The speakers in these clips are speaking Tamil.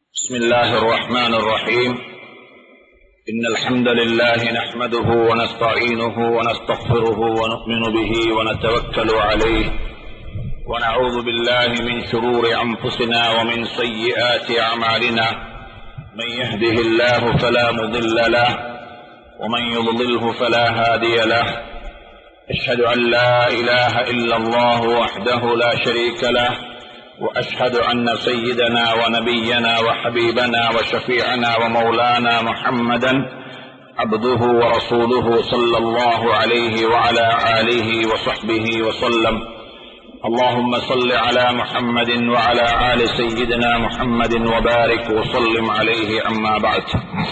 بسم الله الرحمن الرحيم إن الحمد لله نحمده ونستعينه ونستغفره ونؤمن به ونتوكل عليه ونعوذ بالله من شرور أنفسنا ومن سيئات أعمالنا من يهده الله فلا مضل له ومن يضلله فلا هادي له أشهد أن لا إله إلا الله وحده لا شريك له واشهد ان سيدنا ونبينا وحبيبنا وشفيعنا ومولانا محمدا عبده ورسوله صلى الله عليه وعلى اله وصحبه وسلم اللهم صل على محمد وعلى ال سيدنا محمد وبارك وسلم عليه اما بعد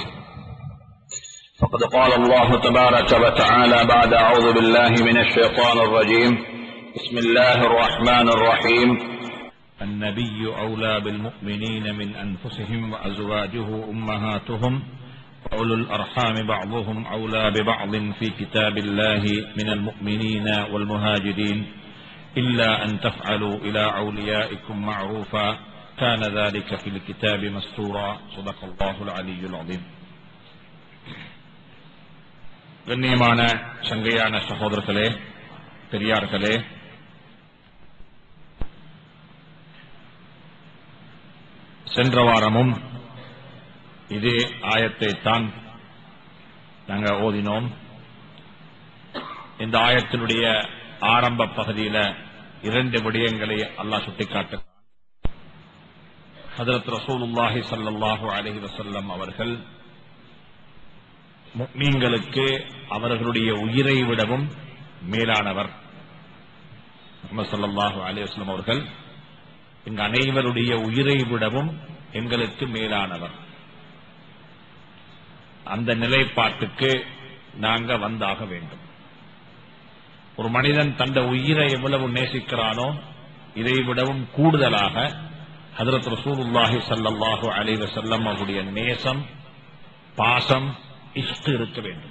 فقد قال الله تبارك وتعالى بعد اعوذ بالله من الشيطان الرجيم بسم الله الرحمن الرحيم النبي أولى بالمؤمنين من أنفسهم وأزواجه أمهاتهم وأولو الأرحام بعضهم أولى ببعض في كتاب الله من المؤمنين والمهاجرين إلا أن تفعلوا إلى أوليائكم معروفا كان ذلك في الكتاب مستورا صدق الله العلي العظيم கண்ணியமான சங்கையான சகோதரர்களே பெரியார்களே சென்ற வாரமும் இதே ஆயத்தை தான் நாங்கள் ஓதினோம் இந்த ஆயத்தினுடைய ஆரம்ப பகுதியில் இரண்டு விடயங்களை அல்லாஹ் சுட்டிக்காட்டு ஹதரத் ரசூலுல்லாஹி சல்லாஹூ அலஹி வசல்லம் அவர்கள் மீன்களுக்கு அவர்களுடைய உயிரை விடவும் மேலானவர் முகமது சல்லாஹூ அலி வஸ்லம் அவர்கள் எங்க அனைவருடைய உயிரை விடவும் எங்களுக்கு மேலானவர் அந்த நிலைப்பாட்டுக்கு நாங்க வந்தாக வேண்டும் ஒரு மனிதன் தந்த உயிரை எவ்வளவு நேசிக்கிறானோ இதை விடவும் கூடுதலாக ஹதரத் ரசூலுல்லாஹி சல்லாஹூ அலைவ செல்லம் அவருடைய நேசம் பாசம் இஷ்டு இருக்க வேண்டும்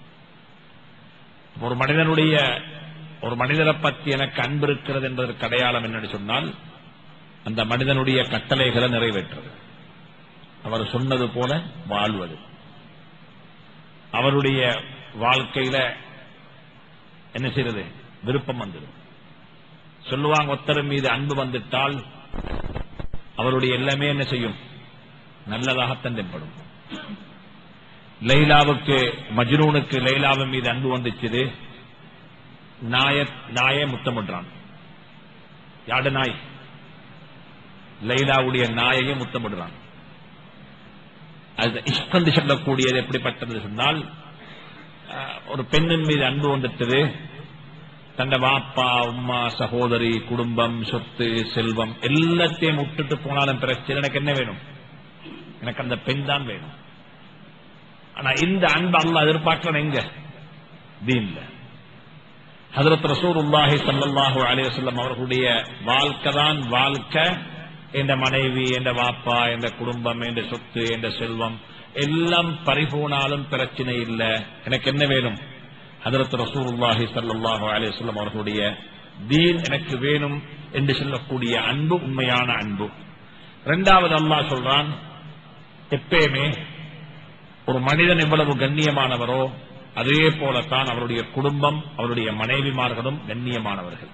ஒரு மனிதனுடைய ஒரு மனிதரை பற்றி எனக்கு அன்பு இருக்கிறது என்பதற்கு அடையாளம் என்னன்னு சொன்னால் அந்த மனிதனுடைய கட்டளைகளை நிறைவேற்றுறது அவர் சொன்னது போல வாழ்வது அவருடைய வாழ்க்கையில என்ன செய்யறது விருப்பம் வந்துடும் சொல்லுவாங்க ஒத்தர் மீது அன்பு வந்துட்டால் அவருடைய எல்லாமே என்ன செய்யும் நல்லதாகத்தான் தென்படும் லைலாவுக்கு மஜ்னூனுக்கு லைலாவின் மீது அன்பு வந்துச்சுது நாய நாயே முத்தமிடுறான் யாடு நாய் லைலாவுடைய நாயையே முத்தமிடுறான் அது இஷ்கந்து சொல்லக்கூடியது எப்படிப்பட்டது சொன்னால் ஒரு பெண்ணின் மீது அன்பு வந்துட்டது தந்த வாப்பா உம்மா சகோதரி குடும்பம் சொத்து செல்வம் எல்லாத்தையும் விட்டுட்டு போனாலும் பிரச்சனை எனக்கு என்ன வேணும் எனக்கு அந்த பெண் தான் வேணும் ஆனா இந்த அன்பு அல்ல எதிர்பார்க்கணும் எங்க தீன்ல ஹதரத் ரசூருல்லாஹி சல்லாஹூ அலைவசல்லம் அவர்களுடைய வாழ்க்கை தான் வாழ்க்கை என்ற மனைவி என்ற வாப்பா என்ற குடும்பம் என்ற சொத்து என்ற செல்வம் எல்லாம் பறிபோனாலும் பிரச்சனை இல்லை எனக்கு என்ன வேணும் ஹதரத் ரசூலுல்லாஹி சல்லாஹூ அலிவல்லம் அவர்களுடைய தீன் எனக்கு வேணும் என்று சொல்லக்கூடிய அன்பு உண்மையான அன்பு இரண்டாவது அல்லாஹ் சொல்றான் எப்பயுமே ஒரு மனிதன் எவ்வளவு கண்ணியமானவரோ அதே போலத்தான் அவருடைய குடும்பம் அவருடைய மனைவிமார்களும் கண்ணியமானவர்கள்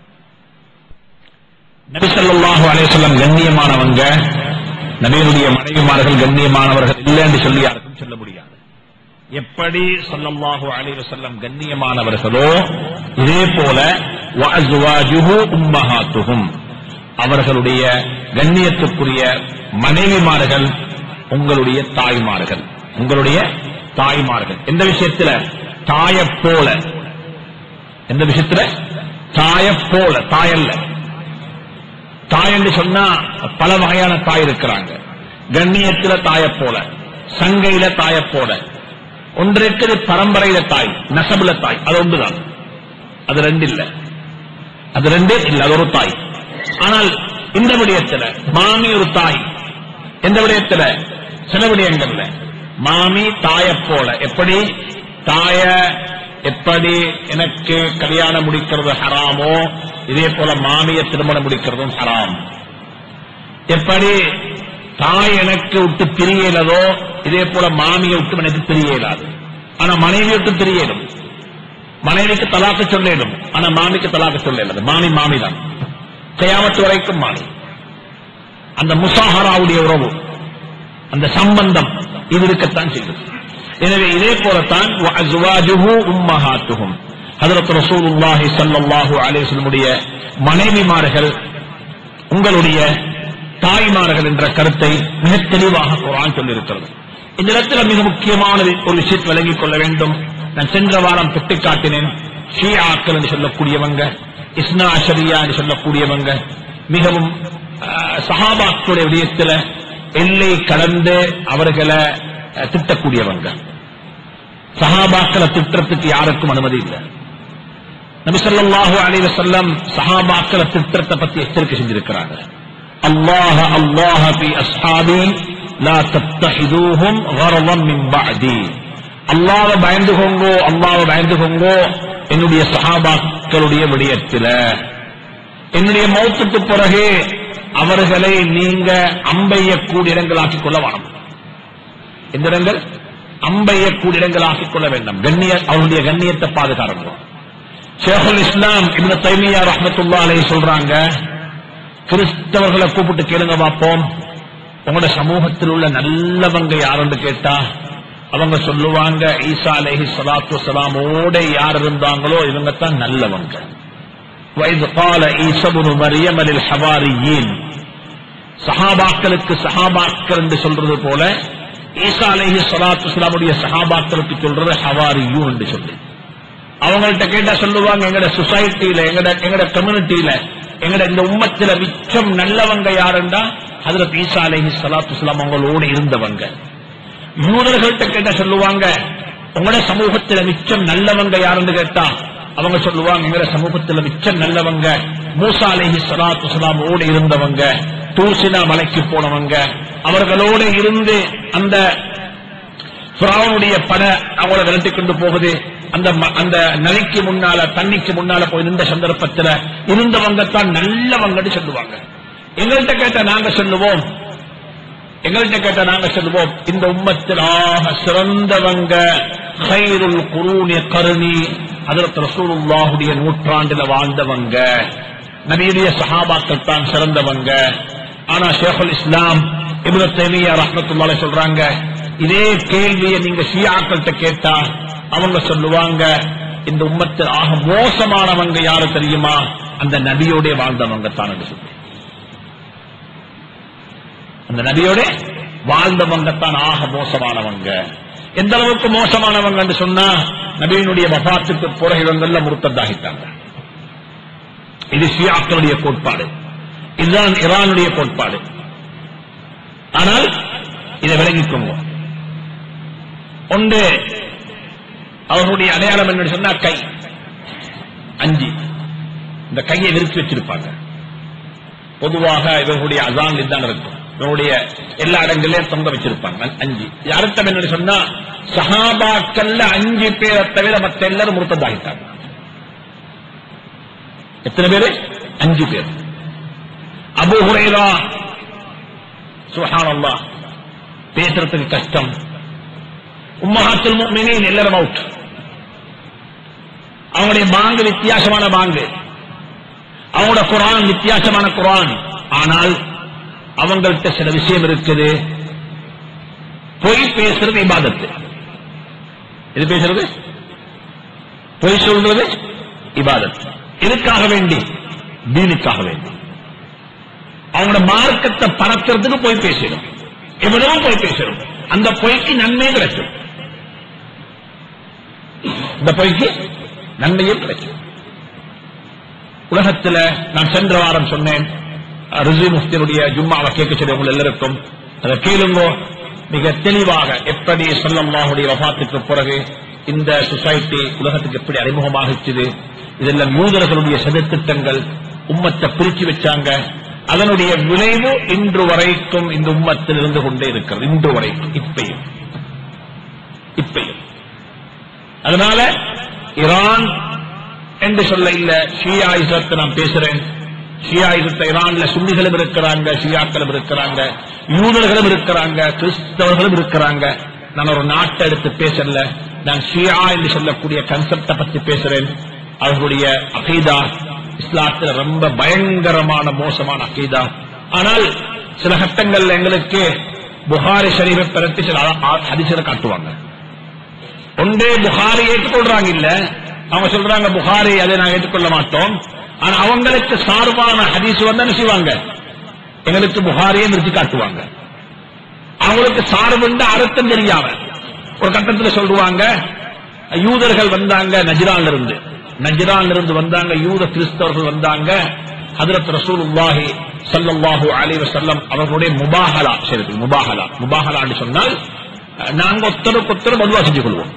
நபிசல்லாஹு அலேசல்லம் கண்ணியமானவங்க நபியினுடைய மனைவிமார்கள் கண்ணியமானவர்கள் இல்லை என்று சொல்லி யாருக்கும் சொல்ல முடியாது எப்படி சொல்லல்லாஹு அலைவசல்லம் கண்ணியமானவர்களோ இதே போல உம்மஹாத்துகும் அவர்களுடைய கண்ணியத்துக்குரிய மனைவிமார்கள் உங்களுடைய தாய்மார்கள் உங்களுடைய தாய்மார்கள் எந்த விஷயத்துல தாய போல எந்த விஷயத்துல தாய போல தாயல்ல தாய் என்று சொன்னா பல வகையான தாய் இருக்கிறாங்க கண்ணியத்துல தாய போல சங்கையில தாய போல ஒன்று இருக்குது பரம்பரையில தாய் நசபுல தாய் அது ஒன்றுதான் அது ரெண்டு இல்ல அது ரெண்டே இல்ல அது ஒரு தாய் ஆனால் இந்த விடயத்துல மாமி ஒரு தாய் எந்த விடயத்துல சில விடயங்கள்ல மாமி தாய போல எப்படி தாய எப்படி எனக்கு கல்யாணம் முடிக்கிறது ஹராமோ இதே போல மாமிய திருமணம் முடிக்கிறதும் ஹராம் எப்படி தாய் எனக்கு விட்டு பிரியலதோ இதே போல மாமியை விட்டு எனக்கு பிரிய இயலாது ஆனா மனைவி விட்டு பிரியலும் மனைவிக்கு தலாக்கு சொல்லிடும் ஆனா மாமிக்கு தலாக்கு சொல்ல இயலாது மாமி மாமி தான் கயாமத்து வரைக்கும் மாமி அந்த முசாஹராவுடைய உறவு அந்த சம்பந்தம் இது இருக்கத்தான் செய்யும் எனவே இதே போலத்தான் அஸ்வாஜுஹு உம்மஹாத்துஹும் ஹஜரத் ரசூலுல்லாஹி ஸல்லல்லாஹு அலைஹி வஸல்லமுடைய மனைவிமார்கள் உங்களுடைய தாய்மார்கள் என்ற கருத்தை மிக தெளிவாக குர்ஆன் சொல்லியிருக்கிறது இந்த இடத்துல மிக முக்கியமான ஒரு விஷயத்தை விளங்கிக் கொள்ள வேண்டும் நான் சென்ற வாரம் சுட்டிக்காட்டினேன் ஷியாக்கள் என்று சொல்லக்கூடியவங்க இஸ்னா ஷரியா என்று சொல்லக்கூடியவங்க மிகவும் ஆஹ், சஹாபாக்களுடைய விடயத்தில் எல்லை கடந்து அவர்களை அஹ், திட்டக்கூடியவங்க சஹாபாக்களை திட்டத்துக்கு யாருக்கும் அனுமதி இல்லை நபி ஸல்லல்லாஹு அலைஹி வஸல்லம் சஹாபாக்களை திட்டத்தை பத்தி எச்சரிக்கை செஞ்சிருக்கிறாங்க அல்லாஹ அல்லாஹ பி அஸ்ஹாபி லா தத்தஹிதூஹும் கரதம் மின் பஅதி அல்லாஹ்வை பயந்துகோங்கோ அல்லாஹ்வை பயந்துகோங்கோ என்னுடைய சஹாபாக்களுடைய விடயத்தில என்னுடைய மௌத்துக்கு பிறகு அவர்களை நீங்க அம்பெய்யக்கூடிய இடங்களாக்கிக் கொள்ள வேணும் எந்த இடங்கள் அம்பெய்யக்கூடிய இடங்களாக்கிக் கொள்ள வேண்டாம் கண்ணிய அவருடைய கண்ணியத்தை பாதுகாக்கணும் ஷேகுல் இஸ்லாம் இப்னு தைமியா ரஹ்மத்துல்லா அலைஹி சொல்றாங்க கிறிஸ்தவர்களை கூப்பிட்டு கேளுங்க பார்ப்போம் உங்களோட சமூகத்தில் உள்ள நல்லவங்க யாருன்னு கேட்டா அவங்க சொல்லுவாங்க ஈசா அலைஹி ஸலாத்து வஸலாமோட யார் இருந்தாங்களோ இவங்க தான் நல்லவங்க وإذ قال عيسى ابن مريم للحواريين சஹாபாக்களுக்கு சஹாபாக்கள் என்று சொல்றது போல ஈசா அலைஹி ஸலாத்து வஸலாமுடைய சஹாபாக்களுக்கு சொல்றது ஹவாரியூன் என்று சொல்லி அவங்கள்ட்ட கேட்டா சொல்லுவாங்க எங்கட சொசைட்டில எங்கட எங்கட கம்யூனிட்டியில எங்கட இந்த உம்மத்தில மிச்சம் நல்லவங்க யாருண்டா அதுல ஈசா அலைஹி ஸலாத்து வஸலாம் அவங்களோட இருந்தவங்க யூதர்கள்ட்ட கேட்டா சொல்லுவாங்க உங்களோட சமூகத்தில மிச்சம் நல்லவங்க யாருன்னு கேட்டா அவங்க சொல்லுவாங்க எங்கட சமூகத்துல மிச்சம் நல்லவங்க மூசா அலைஹி ஸலாத்து வஸலாம் ஓட இருந்தவங்க தூசினா மலைக்கு போனவங்க அவர்களோட இருந்து அந்த பிராவனுடைய பட அவங்கள விரட்டி கொண்டு போகுது அந்த ம- அந்த நதிக்கு முன்னால தண்ணிக்கு முன்னால போய் நின்ற சந்தர்ப்பத்துல இருந்தவங்க தான் நல்லவங்கன்னு சொல்லுவாங்க எங்கள்கிட்ட கேட்ட நாங்க சொல்லுவோம் எங்கள்கிட்ட கேட்ட நாங்க சொல்லுவோம் இந்த உம்மத்தில் ஆக சிறந்தவங்க ஹைருல் குரூனி கருணி அதற்கு ரசூலுல்லாஹுடைய நூற்றாண்டுல வாழ்ந்தவங்க நபியுடைய சஹாபாக்கள் தான் சிறந்தவங்க ஆனா ஷேகுல் இஸ்லாம் இப்னு தைமியா ரஹ்மத்துல்லாஹி சொல்றாங்க இதே கேள்வியை நீங்க ஷியாக்கள்கிட்ட கேட்டா அவங்க சொல்லுவாங்க இந்த உம்மத்தில் ஆக மோசமானவங்க யாரு தெரியுமா அந்த நபியோட வாழ்ந்தவங்க தான் என்று சொல்லி அந்த நபியோட வாழ்ந்தவங்க தான் ஆக மோசமானவங்க எந்த அளவுக்கு மோசமானவங்க என்று சொன்னா நபியினுடைய வபாத்துக்கு பிறகு இவங்கள்ல முருத்ததாகிட்டாங்க இது ஷியாக்களுடைய கோட்பாடு இதுதான் ஈரானுடைய கோட்பாடு ஆனால் இதை விளங்கிக்கோங்க ஒன்று அவர்களுடைய அடையாளம் என்ன சொன்னா கை அஞ்சு இந்த கையை விரிச்சு வச்சிருப்பாங்க பொதுவாக இவர்களுடைய அசான் இதுதான் இருக்கும் இவருடைய எல்லா இடங்களிலும் தொங்க வச்சிருப்பாங்க அஞ்சு இது அர்த்தம் என்னன்னு சொன்னா சஹாபாக்கள்ல அஞ்சு பேரை தவிர மற்ற எல்லாரும் முருத்ததாகிட்டாங்க எத்தனை பேரு அஞ்சு பேர் அபு ஹுரைரா சுஹானல்லா பேசுறதுக்கு கஷ்டம் உம்மஹாத்துல் முஃமினீன் எல்லாரும் அவுட் அவங்களுடைய பாங்கு வித்தியாசமான பாங்கு அவங்களோட குரான் வித்தியாசமான குரான் ஆனால் அவங்கள்ட்ட சில விஷயம் இருக்குது பொய் பேசுறது இபாதத்து இது பேசுறது பொய் சொல்றது இபாதத் எதுக்காக வேண்டி தீனுக்காக வேண்டி அவங்களோட மார்க்கத்தை பறக்கிறதுக்கு போய் பேசிடும் எவ்வளவு போய் பேசிடும் அந்த பொய்க்கு நன்மை கிடைக்கும் இந்த பொய்க்கு நன்மையும் கிடைக்கும் உலகத்துல நான் சென்ற வாரம் சொன்னேன் ரிசி முஃப்தினுடைய ஜும்மாவை கேட்க சொல்லி உங்கள் எல்லாருக்கும் அதை கேளுங்கோ மிக தெளிவாக எப்படி சொல்லம்மாவுடைய வபாத்துக்கு பிறகு இந்த சொசைட்டி உலகத்துக்கு எப்படி அறிமுகமாகிச்சுது இதெல்லாம் யூதர்களுடைய சதித்திட்டங்கள் உம்மத்தை பிரிச்சு வச்சாங்க அதனுடைய விளைவு இன்று வரைக்கும் இந்த உம்மத்தில் இருந்து கொண்டே இருக்கிறது இன்று வரைக்கும் இப்பையும் இப்பையும் அதனால ஈரான் என்று சொல்ல இல்ல ஷியா இஸ்லத்தை நான் பேசுறேன் ஷியாயிட்ட ஈரான்ல சுன்னிகளும் இருக்கிறாங்க ஷியாக்களும் இருக்கிறாங்க யூதர்களும் இருக்கிறாங்க கிறிஸ்தவர்களும் இருக்கிறாங்க நான் ஒரு நாட்டை எடுத்து பேசல நான் ஷியா என்று சொல்லக்கூடிய கன்செப்ட பத்தி பேசுறேன் அவர்களுடைய அகீதா இஸ்லாத்துல ரொம்ப பயங்கரமான மோசமான அகீதா ஆனால் சில கட்டங்கள்ல எங்களுக்கு புகாரி ஷரீஃபை பிறகு சில ஹதீஸ்களை காட்டுவாங்க ஒன்றே புகாரி ஏற்றுக்கொள்றாங்க இல்ல அவங்க சொல்றாங்க புகாரி அதை நான் ஏற்றுக்கொள்ள மாட்டோம் ஆனா அவங்களுக்கு சார்பான ஹதீஸ் வந்து என்ன செய்வாங்க எங்களுக்கு புகாரியை நிறுத்தி காட்டுவாங்க அவங்களுக்கு சார்புண்டு அர்த்தம் தெரியாம ஒரு கட்டத்தில் சொல்லுவாங்க யூதர்கள் வந்தாங்க நஜ்ரான்ல இருந்து நஜ்ரான்ல இருந்து வந்தாங்க யூத கிறிஸ்தவர்கள் வந்தாங்க ஹதரத் ரசூலுல்லாஹி ஸல்லல்லாஹு அலைஹி வஸல்லம் அவர்களுடைய முபாஹலா சரி முபாஹலா முபாஹலான்னு சொன்னால் அஹ், நாங்க ஒத்தருக்கு ஒத்தர் மதுவா செஞ்சு கொள்வோம்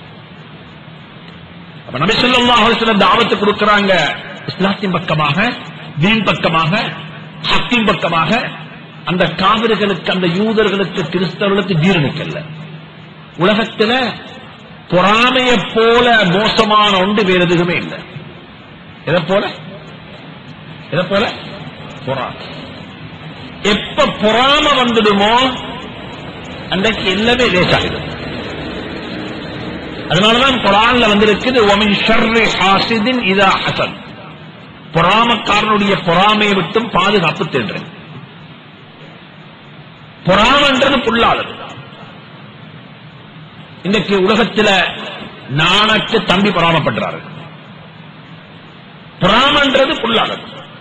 அப்ப நபி ஸல்லல்லாஹு அலைஹி வஸல்லம் தாவத்து கொடுக்கறாங்க இஸ்லாத்தின் பக்கமாக தீன் பக்கமாக ஹக்கின் பக்கமாக அந்த காவிர்களுக்கு அந்த யூதர்களுக்கு கிறிஸ்தவர்களுக்கு ஜீரணிக்கல்ல உலகத்துல பொறாமைய போல மோசமான ஒன்று வேற எதுவுமே இல்லை எதை போல எதை போல பொறாமை எப்ப பொறாம வந்துடுமோ அன்றைக்கு எல்லாமே லேசாகிடும் அதனாலதான் குரான்ல வந்திருக்குது ஒமின் ஷர்ரி ஹாசிதின் இதா ஹசன் பொறாமக்காரனுடைய பொறாமையை விட்டும் பாதுகாப்பு தேடுறேன் பொறாமன்றது புல்லாதது இன்னைக்கு உலகத்துல நாணக்கு தம்பி பொறாமப்படுறாரு பொறாமன்றது புல்லாதது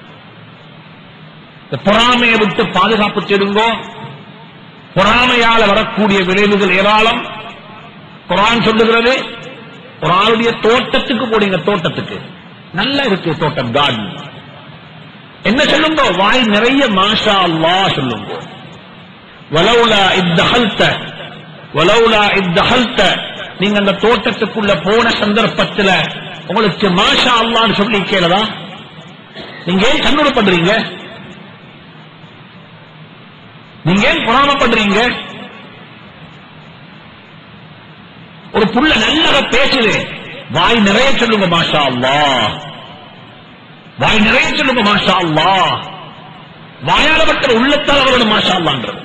இந்த பொறாமையை விட்டு பாதுகாப்பு தேடுங்கோ பொறாமையால வரக்கூடிய விளைவுகள் ஏராளம் குரான் சொல்லுகிறது ஒரு ஆளுடைய தோட்டத்துக்கு போடுங்க தோட்டத்துக்கு நல்லா இருக்கு தோட்டம் கார்டன் என்ன சொல்லுங்க வாய் நிறைய மாஷா அல்லாஹ் சொல்லுங்க வலவுலா இத்தஹல்த வலவுலா இத்தஹல்த நீங்க அந்த தோட்டத்துக்குள்ள போன சந்தர்ப்பத்துல உங்களுக்கு மாஷா அல்லான்னு சொல்லி கேளதா நீங்க ஏன் கண்ணூர் பண்றீங்க நீங்க ஏன் பொறாமப்படுறீங்க ஒரு புள்ள நல்லத பேசுது வாய் நிறைய சொல்லுங்க மாஷா அல்லாஹ் வாய் நிறைய சொல்லுங்க மாஷா அல்லாஹ் வாயால பட்ட உள்ளத்தால் அவரோட மாஷா அல்லான்றது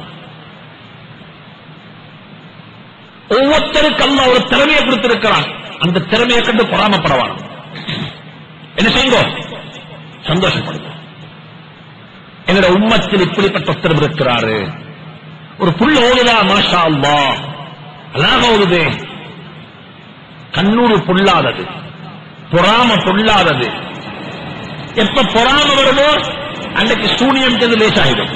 ஒவ்வொருத்தருக்கு அல்ல ஒரு திறமையை கொடுத்திருக்கிறான் அந்த திறமையை கண்டு பொறாமப்படவான் என்ன செய்யுங்க சந்தோஷப்படுங்க என்னோட உம்மத்தில் இப்படிப்பட்ட ஒருத்தர் இருக்கிறாரு ஒரு புள்ள ஓடுதா மாஷா அல்லாஹ் அல்லாஹ் ஓடுதே கண்ணூறு பொல்லாதது பொறாம பொல்லாதது எப்ப பொறாம வருமோ அன்னைக்கு சூனியம் செய்து லேசாயிடும்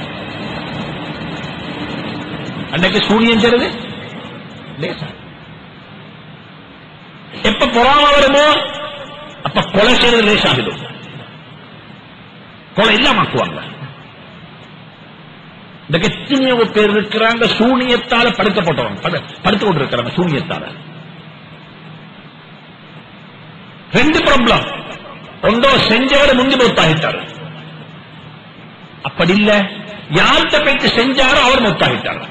அன்னைக்கு சூனியம் செய்றது லேசாயிடும் எப்ப பொறாம வருமோ அப்ப கொலை செய்வது லேசாகிடும் கொலை இல்லாமக்குவாங்க இந்த எத்தனையோ பேர் இருக்கிறாங்க சூனியத்தால படுக்கப்பட்டவங்க படு- படுத்து கொண்டிருக்கிறாங்க சூனியத்தால ரெண்டு ப்ராப்ளம் ஒன்றோ செஞ்சவர் முந்தி மொத்தாகிட்டார் அப்படி இல்ல யார்கிட்ட போயிட்டு செஞ்சாரோ அவர் மொத்தாகிட்டார்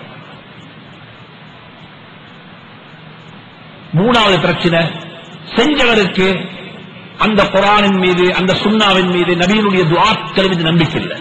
மூணாவது பிரச்சனை செஞ்சவருக்கு அந்த குரானின் மீது அந்த சுண்ணாவின் மீது நபியினுடைய துவாக்கள் மீது நம்பிக்கை இல்லை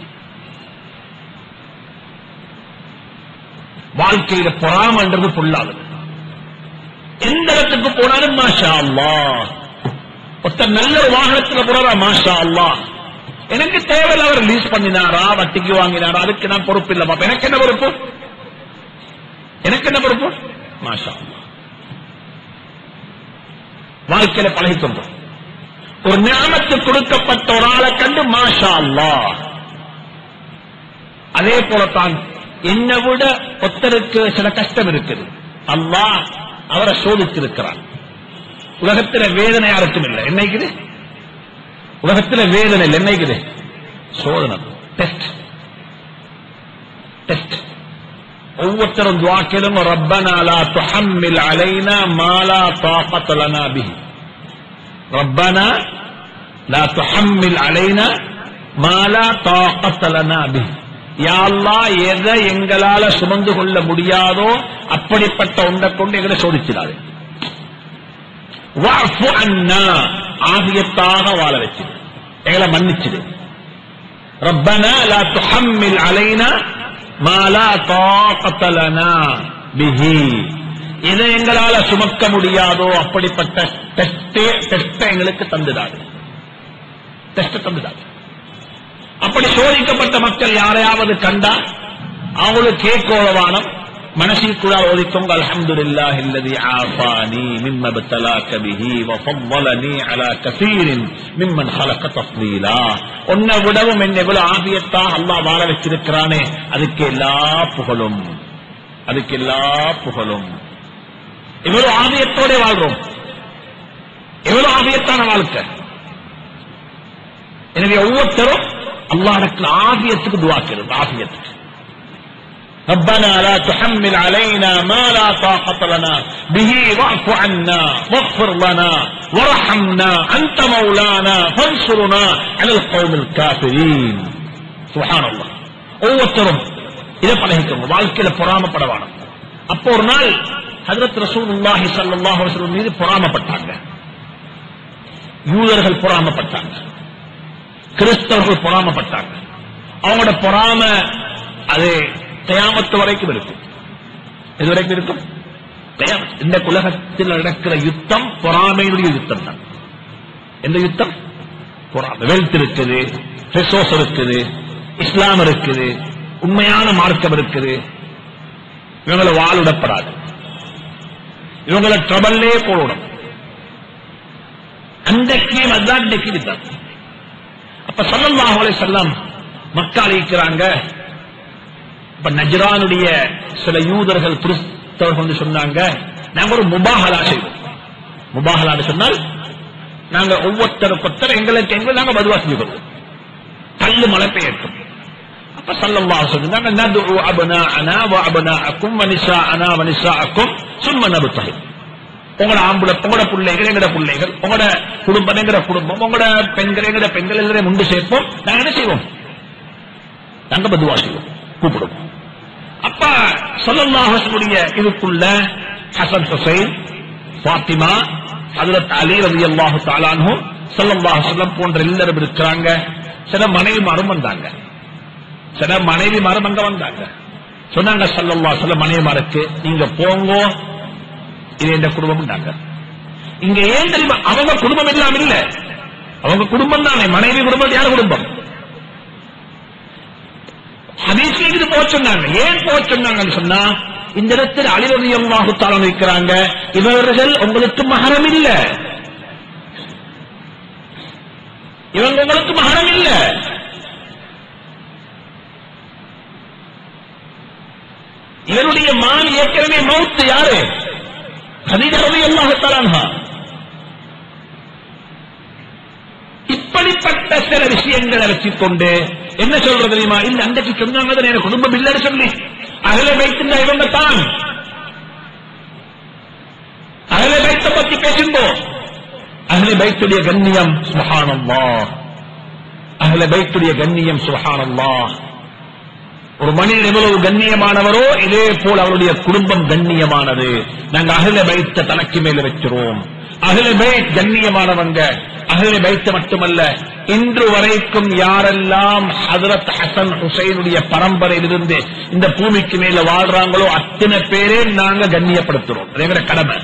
வாழ்க்கையில பொறாமன்றது பொல்லாதது எந்த இடத்துக்கு போனாலும் மாஷா அல்லாஹ் ஒருத்தர் நல்ல ஒரு வாகனத்துல போறாரா மாஷா அல்லாஹ் எனக்கு தேவையில்ல அவர் ரிலீஸ் பண்ணினாரா வட்டிக்கு வாங்கினாரா அதுக்கு நான் பொறுப்பு இல்ல பாப்பா எனக்கு என்ன பொறுப்பு எனக்கு என்ன பொறுப்பு மாஷா அல்லாஹ் வாழ்க்கையில பழகிக்கொண்டோம் ஒரு ஞானத்து கொடுக்கப்பட்ட ஒரு ஆளை கண்டு மாஷா அல்லாஹ் அதே போலத்தான் என்னை விட ஒருத்தருக்கு சில கஷ்டம் இருக்குது அல்லாஹ் அவரை சோதித்திருக்கிறான் உலகத்துல வேதனை யாருக்கும் இல்லை என்னைக்குது உலகத்துல வேதனை இல்லை என்னைக்குது சோதனை டெஸ்ட் டெஸ்ட் ஒவ்வொருத்தரும் துவாக்கிலும் ரப்பனா லா துஹம்மில் அலைனா மா லா தாகத லனா பிஹி ரப்பனா லா துஹம்மில் அலைனா மா லா தாகத லனா பிஹி யா அல்லாஹ் எதை எங்களால சுமந்து கொள்ள முடியாதோ அப்படிப்பட்ட ஒன்றை கொண்டு எங்களை சோதிச்சிடாது வஅஃபு அன்னா ஆகியத்தாக வாழ வச்சிடு எங்களை மன்னிச்சிடு ربنا لا تحمل علينا ما لا طاقة لنا به இதை எங்களால சுமக்க முடியாதோ அப்படிப்பட்ட டெஸ்டே டெஸ்ட எங்களுக்கு தந்துடாது டெஸ்ட் தந்துடாது அப்படி சோதிக்கப்பட்ட மக்கள் யாரையாவது கண்டா அவங்களுக்கு கேட்கோளவானம் மனசில் கூட ஓதிக்கோங்க அல்ஹம்துலில்லாஹி அல்லதி ஆஃபானி மிம்ம பத்தலாக பிஹி வ ஃபضلني على كثير ممن خلق تفضيلا உன்னை விடவும் என்ன எவ்வளவு ஆபியத்தா அல்லாஹ் வாழ வச்சிருக்கிறானே அதுக்கு எல்லா புகழும் அதுக்கு எல்லா புகழும் இவ்வளவு ஆபியத்தோட வாழ்றோம் எவ்வளவு ஆபியத்தான வாழ்க்கை எனவே ஒவ்வொருத்தரும் அல்லாஹ்வுக்கு ஆபியத்துக்கு துவாக்கிறது ஆபியத்துக்கு ربنا لا تحمل علينا ما لا طاقة لنا به واعف عنا واغفر لنا وارحمنا أنت مولانا فانصرنا على القوم الكافرين سبحان الله ஒவ்வொருத்தரும் இதை பழகிக்கோங்க வாழ்க்கையில பொறாமப்பட வேணும் அப்போ ஒரு நாள் ஹஜரத் ரசூலுல்லாஹி ஸல்லல்லாஹு அலைஹி வஸல்லம் மீது பொறாமப்பட்டாங்க யூதர்கள் பொறாமப்பட்டாங்க கிறிஸ்தவர்கள் பொறாமப்பட்டாங்க அவங்களோட பொறாம அது கயாமத்து வரைக்கும் இருக்கும் எது வரைக்கும் இருக்கும் கயாமத். இந்த உலகத்தில் நடக்கிற யுத்தம் பொறாமையினுடைய யுத்தம் தான் எந்த யுத்தம் பொறாமை வெல்த் இருக்குது ரிசோர்ஸ் இருக்குது இஸ்லாம் இருக்குது உண்மையான மார்க்கம் இருக்குது இவங்களை வாழிடப்படாது இவங்களை ட்ரபல்லே போடணும் அன்றைக்கு அதுதான் இன்றைக்கு யுத்தம் அப்ப சல்லல்லாஹு அலைஹி வஸல்லம் மக்கள் இருக்கிறாங்க இப்ப நஜ்ரானுடைய சில யூதர்கள் கிறிஸ்தவர்கள் வந்து சொன்னாங்க நாங்க ஒரு முபாஹலா செய்வோம் முபாஹலான்னு சொன்னால் நாங்க ஒவ்வொருத்தருக்கு ஒருத்தர் எங்களுக்கு எங்களை நாங்க பதுவா செஞ்சுக்கிறோம் கல்லு மழை பெய்யட்டும் அப்ப சல்லல்லாஹு சொன்னாங்க நதுஉ அப்னாஅனா வ அப்னாஅக்கும் வ நிசாஅனா வ நிசாஅக்கும் சும்ம நபுத்தஹி உங்களோட ஆம்பளை உங்களோட பிள்ளைகள் எங்கட பிள்ளைகள் உங்களோட குடும்பம் எங்கட குடும்பம் உங்களோட பெண்கள் எங்கட பெண்கள் எல்லாரையும் முண்டு சேர்ப்போம் நாங்க என்ன செய்வோம் நாங்க பதுவா செய்வோம் கூப்பிடுவோம் அப்ப சொல்லல்லாஹுடைய இதுக்குள்ள ஹசன் ஹுசைன் ஃபாத்திமா ஹஜரத் அலி ரலியல்லாஹு தஆலாஹு ஸல்லல்லாஹு அலைஹி வஸல்லம் போன்ற எல்லாரும் இருக்கிறாங்க சில மனைவிமாரும் வந்தாங்க சில மனைவிமாரும் அங்க வந்தாங்க சொன்னாங்க ஸல்லல்லாஹு அலைஹி வஸல்லம் மனைவிமாருக்கு நீங்க போங்கோ இது எந்த குடும்பம்னாங்க இங்க ஏன் தெரியுமா அவங்க குடும்பம் இல்லாம இல்ல அவங்க குடும்பம் தானே மனைவி குடும்பம் யார் குடும்பம் ஹதீஸ்ல இது போக சொன்னாங்க ஏன் போக சொன்னாங்கன்னு சொன்னா இந்த இடத்தில் அலிரதி அல்லாஹு தாலம் இருக்கிறாங்க இவர்கள் உங்களுக்கு மகரம் இல்ல இவங்க உங்களுக்கு மகரம் இல்ல இவருடைய மான் ஏற்கனவே மௌத்து யாரு ஹதீஜா ரதி அல்லாஹு தாலான்ஹா இப்படிப்பட்ட சில விஷயங்களை வச்சுக்கொண்டு என்ன சொல்றது தெரியுமா இல்ல அன்றைக்கு சொன்னாங்க தானே, எனக்கு குடும்பம் இல்லைன்னு சொல்லி அகல வைத்திருந்த இவங்க தான் அகல வைத்த பத்தி பேசும்போ அகல பைத்துடைய கண்ணியம் சுஹானல்லா அகல பைத்துடைய கண்ணியம் சுஹானல்லா ஒரு மனிதன் எவ்வளவு கண்ணியமானவரோ இதே போல் அவருடைய குடும்பம் கண்ணியமானது நாங்க அகல பைத்த தலைக்கு மேல வச்சிரோம் அகல பைத் கண்ணியமானவங்க அகல பைத்த மட்டுமல்ல இன்று வரைக்கும் யாரெல்லாம் ஹதரத் ஹசன் ஹுசைனுடைய பரம்பரையிலிருந்து இந்த பூமிக்கு மேல வாழ்றாங்களோ அத்தனை பேரே நாங்க கண்ணியப்படுத்துறோம் அது எங்கட கடமை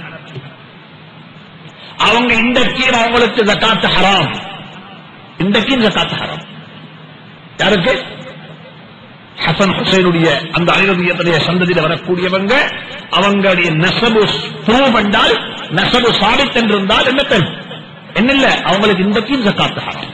அவங்க இன்றைக்கு அவங்களுக்கு ஜக்காத்து ஹராம் இன்றைக்கு ஜக்காத்து ஹராம் யாருக்கு ஹசன் ஹுசைனுடைய அந்த அனிரதியத்துடைய சந்ததியில் வரக்கூடியவங்க அவங்களுடைய நெசபு ப்ரூவ் என்றால் நெசபு சாபித் என்றிருந்தால் என்ன பெண் என்ன இல்ல அவங்களுக்கு இன்றைக்கும் ஜக்காத்து ஹராம்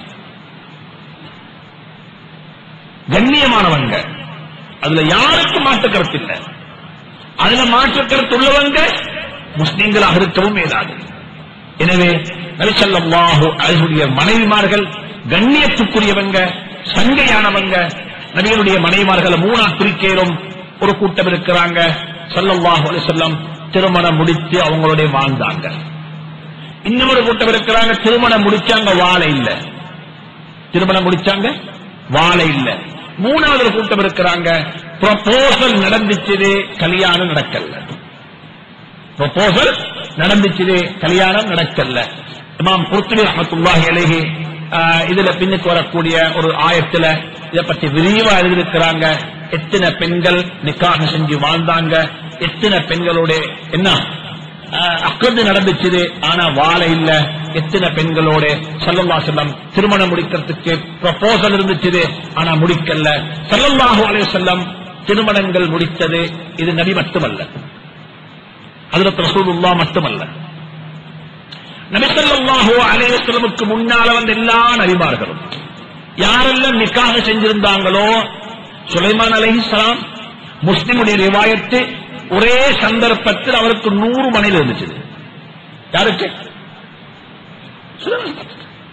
கண்ணியமானவங்க அதுல யாருக்கும் மாற்று கருத்து இல்லை அதுல மாற்று கருத்து உள்ளவங்க முஸ்லீம்களாக இருக்கவும் இயலாது எனவே நபிசல்லாஹு அழகுடைய மனைவிமார்கள் கண்ணியத்துக்குரியவங்க சங்கையானவங்க நபிகளுடைய மனைவிமார்களை மூணா குறிக்கேறும் ஒரு கூட்டம் இருக்கிறாங்க ஸல்லல்லாஹு அலைஹி வஸல்லம் திருமணம் முடித்து அவங்களுடைய வாழ்ந்தாங்க இன்னொரு கூட்டம் இருக்கிறாங்க திருமணம் முடிச்சாங்க வாழை இல்ல திருமணம் முடிச்சாங்க வாழை இல்ல மூணாவது ஒரு கூட்டம் இருக்கிறாங்க ப்ரொபோசல் நடந்துச்சு கல்யாணம் நடக்கல ப்ரொபோசல் நடந்துச்சு கல்யாணம் நடக்கல இமாம் குர்த்துபி ரஹ்மத்துல்லாஹி அலைஹி ஆஹ், இதுல பின்னுக்கு வரக்கூடிய ஒரு ஆயத்துல இதை பற்றி விரிவா எழுதியிருக்கிறாங்க எத்தனை பெண்கள் நிக்காக செஞ்சு வாழ்ந்தாங்க எத்தனை பெண்களோட என்ன அக்கது நடந்துச்சு ஆனா வாழ இல்ல எத்தனை பெண்களோட சல்லல்லா செல்லம் திருமணம் முடிக்கிறதுக்கு ப்ரப்போசல் இருந்துச்சு ஆனா முடிக்கல சல்லல்லாஹு அலைஹி செல்லம் திருமணங்கள் முடித்தது இது நபி மட்டுமல்ல ஹஜ்ரத் ரசூலுல்லாஹ் மட்டுமல்ல நபி ஸல்லல்லாஹு அலைஹி வஸல்லமுக்கு முன்னால வந்த எல்லா நபிமார்களும் யாரெல்லாம் நிக்காக செஞ்சிருந்தாங்களோ சுலைமான் அலைஹிஸ்ஸலாம் முஸ்லிமுடைய ரிவாயத்து ஒரே சந்தர்ப்பத்தில் அவருக்கு நூறு மனையில் இருந்துச்சு யாருக்கு சுலைமான்.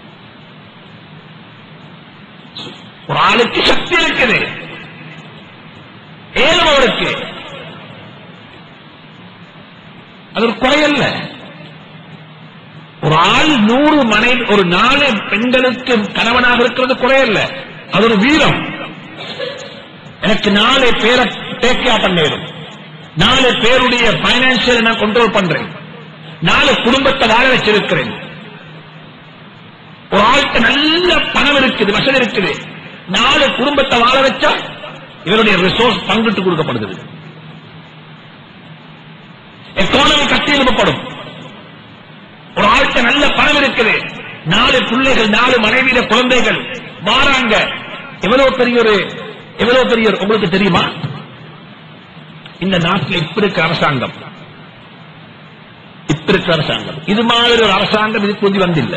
ஒரு ஆளுக்கு சக்தி இருக்குது ஏழும் அவருக்கு அது ஒரு குறையல்ல ஒரு ஆள் நூறு மனை ஒரு நாலு பெண்களுக்கு கணவனாக இருக்கிறது குறையல்ல அது ஒரு வீரம் எனக்கு நாலு பேரை டேக்கியா பண்ணேன் நாலு பேருடைய பைனான்சியல் நான் கண்ட்ரோல் பண்றேன் நாலு குடும்பத்தை வாழ வச்சிருக்கிறேன் ஒரு ஆளுக்கு நல்ல பணம் இருக்குது வசதி இருக்குது நாலு குடும்பத்தை வாழ வச்சா இவருடைய ரிசோர்ஸ் பங்கிட்டு கொடுக்கப்படுகிறது எக்கானமி கட்டி எழுப்பப்படும் ஒரு ஆள்கிட்ட நல்ல பணம் இருக்குது நாலு பிள்ளைகள் நாலு மனைவியில குழந்தைகள் வாராங்க எவ்வளவு பெரிய ஒரு எவ்வளவு பெரிய ஒரு- உங்களுக்கு தெரியுமா இந்த நாட்டில் இப்ப இருக்க அரசாங்கம் இப்ப இருக்க அரசாங்கம் இது மாதிரி ஒரு அரசாங்கம் இதுக்கு கொஞ்சம் வந்தில்லை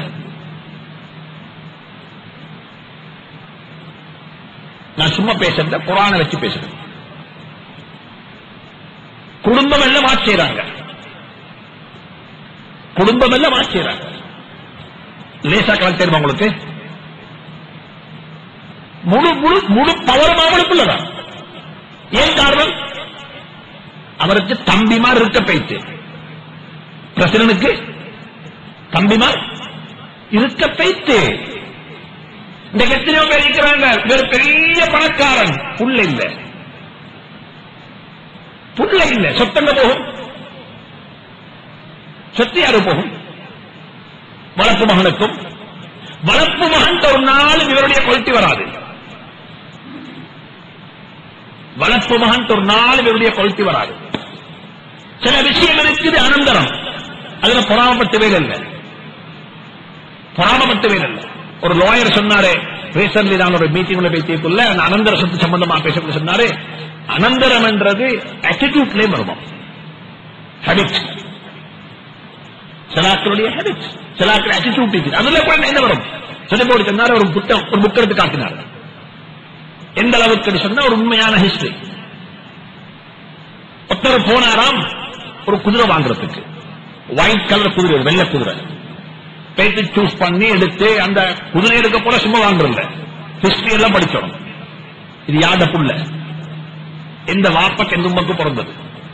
நான் சும்மா பேசுறத குரானை வச்சு பேசுறேன் குடும்பம் எல்லாம் மாற்றிறாங்க குடும்பம் எல்லாம் மாற்றிறாங்க லேசா கலந்து தெரியுமா உங்களுக்கு முழு முழு முழு பவரும் அவனுக்குள்ளதான் ஏன் காரணம் அவருக்கு தம்பிமார் இருக்க போயிட்டு பிரசிடனுக்கு தம்பிமார் இருக்க போயிட்டு இந்த எத்தனையோ பேர் இருக்கிறாங்க இவர் பெரிய பணக்காரன் புள்ள இல்ல புள்ள இல்ல சொத்தங்க போகும் சொத்து யாரு போகும் வளர்ப்பு மகனுக்கும் வளர்ப்பு மகன் ஒரு நாளும் இவருடைய கொல்ட்டி வராது வளர்ப்பு மகன் ஒரு நாளும் இவருடைய கொல்ட்டி வராது சில விஷயம் இருக்குது அனந்தரம் அதுல பொறாமப்பட்டு வேலை இல்லை பொறாமப்பட்டு வேலை இல்லை ஒரு லாயர் சொன்னாரு ரீசன்ட்லி நான் ஒரு மீட்டிங்ல பேசியக்குள்ள அந்த அனந்தர சொத்து சம்பந்தமா பேசக்குள்ள சொன்னாரு அனந்தரம் என்றது ஆட்டிடியூட்லயே வருவோம் ஹேபிட் சிலாக்களுடைய ஹேபிட் சிலாக்கள் ஆட்டிடியூட் இருக்குது அதுல கூட என்ன வரும் சொல்லி போட்டு சொன்னாரு ஒரு புத்தகம் ஒரு புக் எடுத்து காட்டினார் எந்த அளவுக்கு சொன்னா ஒரு உண்மையான ஹிஸ்டரி ஒருத்தர் போனாராம் ஒரு குதிரை வாங்குறதுக்கு ஒயிட் கலர் குதிரை ஒரு வெள்ளை குதிரை பேத்து சூஸ் பண்ணி எடுத்து அந்த குதிரை எடுக்க போல சும்மா வாங்குறல ஹிஸ்டரி எல்லாம் படிச்சோம் இது யாத புள்ள எந்த வாப்பக்கு எந்த உமக்கு பிறந்தது